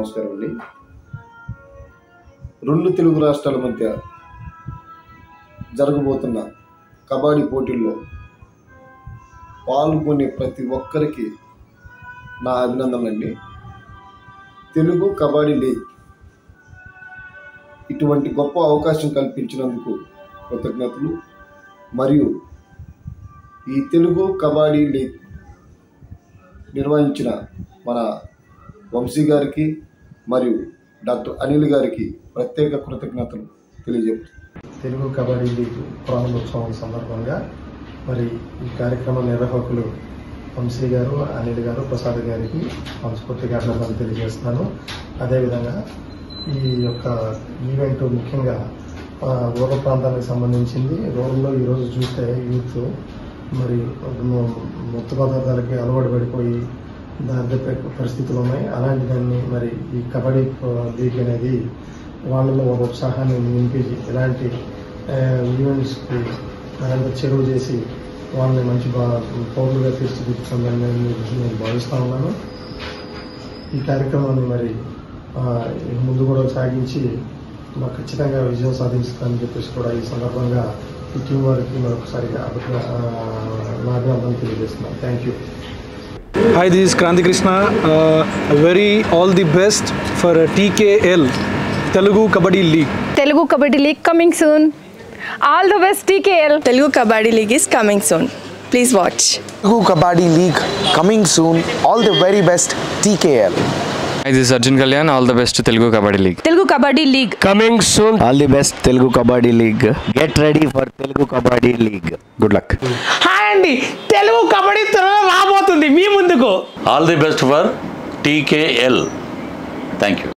నమస్కారం అండి రెండు తెలుగు రాష్ట్రాల మధ్య జరగబోతున్న కబడ్డీ పోటీల్లో పాల్గొనే ప్రతి ఒక్కరికి నా అభినందనలండి తెలుగు కబడ్డీ లీగ్ ఇటువంటి గొప్ప అవకాశం కల్పించినందుకు కృతజ్ఞతలు మరియు ఈ తెలుగు కబడ్డీ లీగ్ నిర్వహించిన మన వంశీ గారికి మరియు డాక్టర్ అనిల్ గారికి ప్రత్యేక కృతజ్ఞతలు తెలియజేస్తున్నాను తెలుగు కబడ్డీ లీగ్ ప్రారంభోత్సవం సందర్భంగా మరి ఈ కార్యక్రమ నిర్వాహకులు వంశీ గారు అనిల్ గారు ప్రసాద్ గారికి మనస్ఫూర్తిగా అభినందనలు తెలియజేస్తున్నాను అదేవిధంగా ఈ యొక్క ఈవెంట్ ముఖ్యంగా ఆ, రూరల్ ప్రాంతానికి సంబంధించింది రూరల్లో ఈరోజు చూస్తే యూత్ మరి మ- మత్తు పదార్థాలకి అలవాటు పడిపోయి దారిద్ర్య పరిస్థితులు ఉన్నాయి అలాంటి దాన్ని మరి ఈ కబడ్డీ ఆ, లీగ్ అనేది వాళ్ళలో ఒక ఉత్సాహాన్ని నింపి ఇలాంటి ఆ, ఈవెంట్స్కి మరింత చెరువు చేసి వాళ్ళని మంచి బా పౌరులుగా తీర్చిదిద్దుతుందని నేను నేను భావిస్తా ఉన్నాను ఈ కార్యక్రమాన్ని మరి ఆ, ముందు కూడా సాగించి మాకు ఖచ్చితంగా విజయం సాధిస్తానని చెప్పేసి కూడా ఈ సందర్భంగా ఈ టీం వారికి మరొకసారి అభిప్రా- ఆ, నా అభినందనలు తెలియజేస్తున్నాను thank you Hi, this is Kranti Krishna. Uh, very all the best for uh, TKL, Telugu Kabaddi League. Telugu Kabaddi League coming soon. All the best TKL. Telugu Kabaddi League is coming soon. Please watch. Telugu Kabaddi League coming soon. All the very best TKL. Hi, this is Arjun Kalyan. All the best to Telugu Kabaddi League. Telugu Kabaddi League. coming soon. All the best Telugu kabaddi league get ready for Telugu kabaddi league good luck hi అండి తెలుగు కబడ్డీ త్వరలో రాబోతుంది మీ ముందుకు all the best for TKL thank you